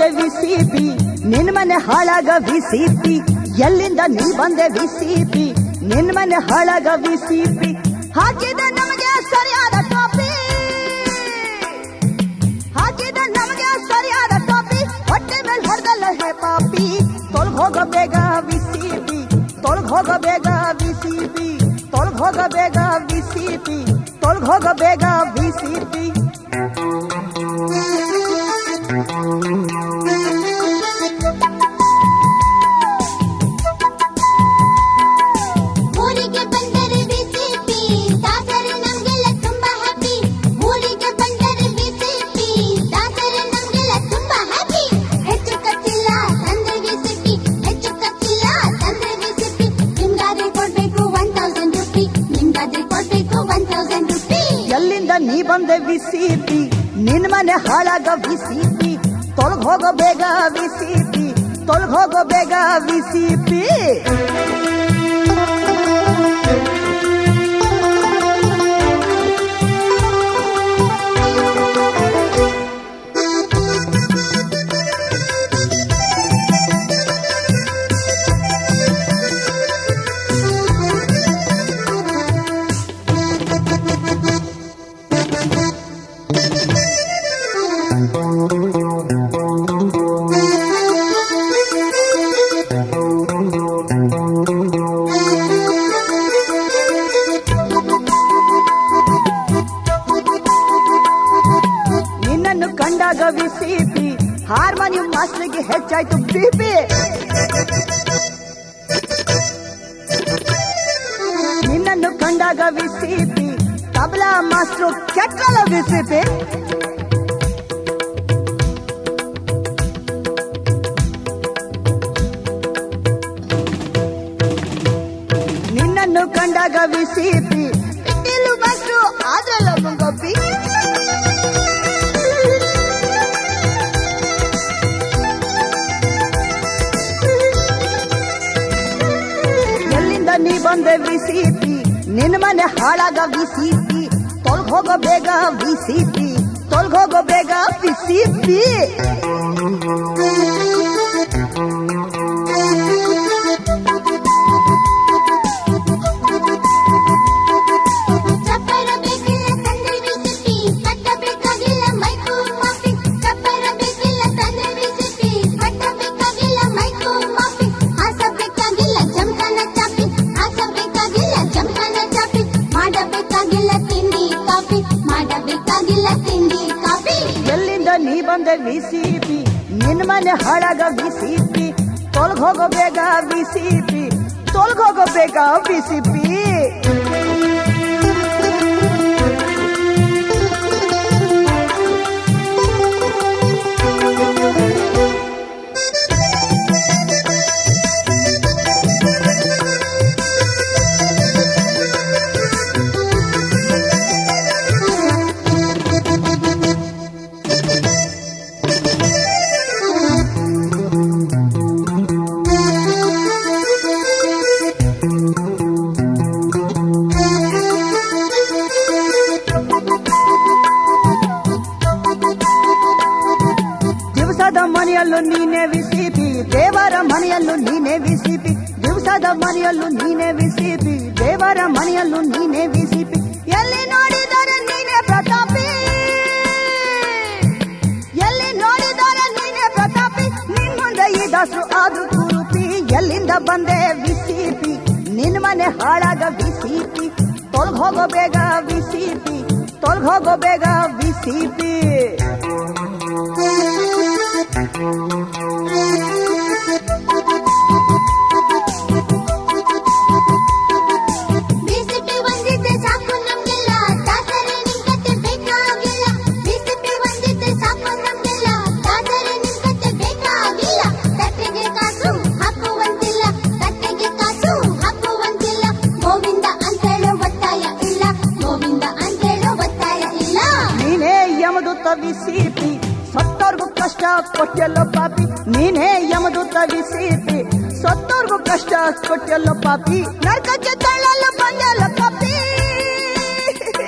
ಬಂದೆ ವಿಸಿಪಿ ನಿನ್ ಮನೆ ಹಾಳಾಗ ವಿಸಿಪಿ ಎಲ್ಲಿಂದ ನೀ ಬಂದೆ ವಿಸಿಪಿ ನಿನ್ ಮನೆ ಹಾಳಾಗ ವಿಸಿಪಿ ಹಾಕಿದ ನಮಗೆ ಸರಿಯಾದ ಟಾಪಿ ಹಾಕಿದ ನಮಗೆ ಸರಿಯಾದ ಟಾಪಿ ಹೊಟ್ಟೆ ಮೇಲೆ ಹೊಡೆದಲ್ಲ ಹೇ ಪಾಪಿ ತೊಳ್ಗ್ ಹೋಗ ಬೇಗ ವಿಸಿಪಿ ತೊಳ್ಗ್ ಹೋಗ ಬೇಗ ವಿಸಿಪಿ ತೊಳ್ಗ್ ಹೋಗ ಬೇಗ ವಿಸಿಪಿ ತೊಳ್ಗ್ ಹೋಗ ಬೇಗ ವಿಸಿಪಿ ಊರಿಗೆ ಬಂದರೆ ಬಿಸಿಪಿ ದಾಸರು ನಮ್ಗೆಲ್ಲ ತುಂಬಾ ಹ್ಯಾಪಿ ಊರಿಗೆ ಬಂದರೆ ಬಿಸಿಪಿ ದಾಸರು ನಮ್ಗೆಲ್ಲ ತುಂಬಾ ಹ್ಯಾಪಿ ಹೆಚ್ಚು ಖರ್ಚಿಲ್ಲ ತಂದ್ರೆ ಬಿಸಿಪಿ ಹೆಚ್ಚು ಖರ್ಚಿಲ್ಲ ತಂದ್ರೆ ಬಿಸಿಪಿ ನಿಮ್ಗಾದ್ರೆ ಕೊಡ್ಬೇಕು ಒನ್ ತೌಸಂಡ್ ರುಪಿ ನಿಮ್ಗಾದ್ರೆ ಕೊಡ್ಬೇಕು ಒನ್ ತೌಸಂಡ್ ರುಪಿ ಎಲ್ಲಿಂದ ನೀ ಬಂದೆ ವಿಸಿಪಿ ನಿನ್ ಮನೆ ಹಾಳಾಗ ವಿಸಿಪಿ ತೊಳ್ಗ್ ಹೋಗೋ ಬೇಗ ವಿಸಿಪಿ ತೊಳ್ಗ್ ಹೋಗೋ ಬೇಗ ವಿಸಿಪಿ ನಿನ್ನನ್ನು ಕಂಡಾಗ ವಿಸಿಪಿ ಹಾರ್ಮೋನಿಯಂ ಮಾಸ್ಟರ್ಗೆ ಹೆಚ್ಚಾಯ್ತು ಬಿಪಿ ನಿನ್ನನ್ನು ಕಂಡಾಗ ವಿಸಿಪಿ ತಬಲಾ ಮಾಸ್ಟರ್ ಕೆಟ್ಟಲ ವಿಸಿಪಿ ನಿನ್ನನ್ನು ಕಂಡಾಗ ವಿಸಿಪಿ ಪಿಟೀಲು ಮಾಸ್ಟ್ರು ಆದ್ರಲ್ಲ ಮುಂಗೊಬ್ಬಿ ಎಲ್ಲಿಂದ ನೀ ಬಂದೆ ವಿಸಿಪಿ ನಿನ್ನ ಮನೆ ಹಾಳಾಗ ವಿಸಿಪಿ ತೊಳ್ಗ್ ಹೋಗೋ ಬೇಗ ವಿಸಿಪಿ ತೊಳ್ಗ್ ಹೋಗೋ ಬೇಗ ವಿಸಿಪಿ ಚಪ್ಪರ ಬೇಕಿಲ್ಲ ತಂದ್ರೆ ಬಿಸಿಪಿ ಕಟ್ಟಬೇಕಾಗಿಲ್ಲ ಮೈಕು ಮಾಫಿ ಚಪ್ಪರ ಬೇಕಿಲ್ಲ ತಂದ್ರೆ ಬಿಸಿಪಿ ಕಟ್ಟಬೇಕಾಗಿಲ್ಲ ಮೈಕು ಮಾಫಿ ಹಾಸಬೇಕಾಗಿಲ್ಲ ಜಂಕನ ಚಾಪಿ ಹಾಸಬೇಕಾಗಿಲ್ಲ ಜಂಕನ ಚಾಪಿ ಮಾಡಬೇಕಾಗಿಲ್ಲ ತಿಂಡಿ ಕಾಫಿ ಮಾಡಬೇಕಾಗಿಲ್ಲ ತಿಂಡಿ ಕಾಫಿ ಎಲ್ಲಿಂದ ನೀ ಬಂದೆ ವಿಸಿಪಿ ನಿನ್ನ ಮನೆ ಹಾಳಾಗ ವಿಸಿಪಿ ತೊಳ್ಗ್ ಹೋಗೋ ಬೇಗ ವಿಸಿಪಿ ತೊಳ್ಗ್ ಹೋಗೋ ಬೇಗ ವಿಸಿಪಿ ದಿವಸದ ಮನೆಯಲ್ಲೂ ನೀನೇ ವಿಸಿಪಿ ದೇವರ ಮನೆಯಲ್ಲೂ ನೀನೇ ವಿಸಿಪಿ ದಿವಸದ ಮನೆಯಲ್ಲೂ ನೀನೇ ವಿಸಿಪಿ ದೇವರ ಮನೆಯಲ್ಲೂ ನೀನೇ ವಿಸಿಪಿ ಎಲ್ಲಿ ನೋಡಿದರೆ ನೀನೇ ಪ್ರತಾಪಿ ಎಲ್ಲಿ ನೋಡಿದರೆ ನೀನೇ ಪ್ರತಾಪಿ ನಿನ್ ಮುಂದೆ ಈ ದಾಸರು ಆದ್ರೂ ಕುರುಪಿ ಎಲ್ಲಿಂದ ಬಂದೆ ವಿಸಿಪಿ ನಿನ್ ಮನೆ ಹಾಳಾಗ ವಿಸಿಪಿ ತೊಳ್ಗ್ ಹೋಗೋ ಬೇಗ ವಿಸಿಪಿ ತೊಳ್ಗ್ ಹೋಗೋ ಬೇಗ ವಿಸಿಪಿ ಬಿಸಿಪಿ ಒಂದಿದ್ದೆ ಸಾಕು ನಮ್ಗೆಲ್ಲ ದಾಸರೇ ನಿಮ್ ಕತೆ ಬೇಕಾಗಿಲ್ಲ ಬಿಸಿಪಿ ಒಂದಿದ್ದೆ ಸಾಕು ನಮ್ಗೆಲ್ಲ ದಾಸರೇ ನಿಮ್ ಕತೆ ಬೇಕಾಗಿಲ್ಲ ತಟ್ಟೆಗೆ ಕಾಸು ಹಾಕುವಂತಿಲ್ಲ ತಟ್ಟೆಗೆ ಕಾಸು ಹಾಕುವಂತಿಲ್ಲ ಗೋವಿಂದ ಅಂತೇಳೋ ಒತ್ತಾಯ ಇಲ್ಲ ಗೋವಿಂದ ಅಂತೇಳೋ ಒತ್ತಾಯ ಇಲ್ಲ ನೀನೇ ಯಮದೂತ ವಿಸಿಪಿ ಸತ್ತೋರ್ಗು ಕಷ್ಟ ಕೊಟ್ಟೆಲ್ಲ ಪಾಪಿ ನೀನೇ ಯಮದೂತ ವಿಸಿಪಿ ಸತ್ತೋರ್ಗು ಕಷ್ಟ ಕೊಟ್ಟೆಲ್ಲ ಪಾಪಿ ನರ್ಕಕ್ಕೆ ತಳ್ಳಲು ಬಂದೆಲ್ಲ ಕಪ್ಪಿ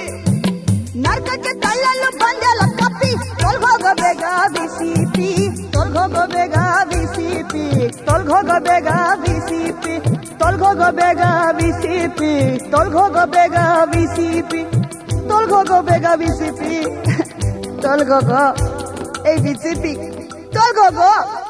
ನರ್ಕಕ್ಕೆ ತಳ್ಳಲು ಬಂದೆಲ್ಲ ಕಪ್ಪಿ ತೊಳ್ಗೋಗ ಬೇಗ ವಿಸಿಪಿ ತೊಲ್ಗೋಗೋ ಬೇಗ ಬಿಸಿಪಿ ತೊಲ್ಗೋಗೋ ಬೇಗ ಬಿಸಿಪಿ ತೊಲ್ಗೋಗೋ ಬೇಗ ಬಿಸಿಪಿ ತೊಲ್ಗೋಗೋ ಬೇಗ ಬಿಸಿಪಿ ತೊಲ್ಗೋಗೋ ಬೇಗ ಬಿಸಿಪಿ ತೊಲ್ಗೋಗೋ ಏ ಬಿಸಿಪಿ ತೊಲ್ಗೋಗೋ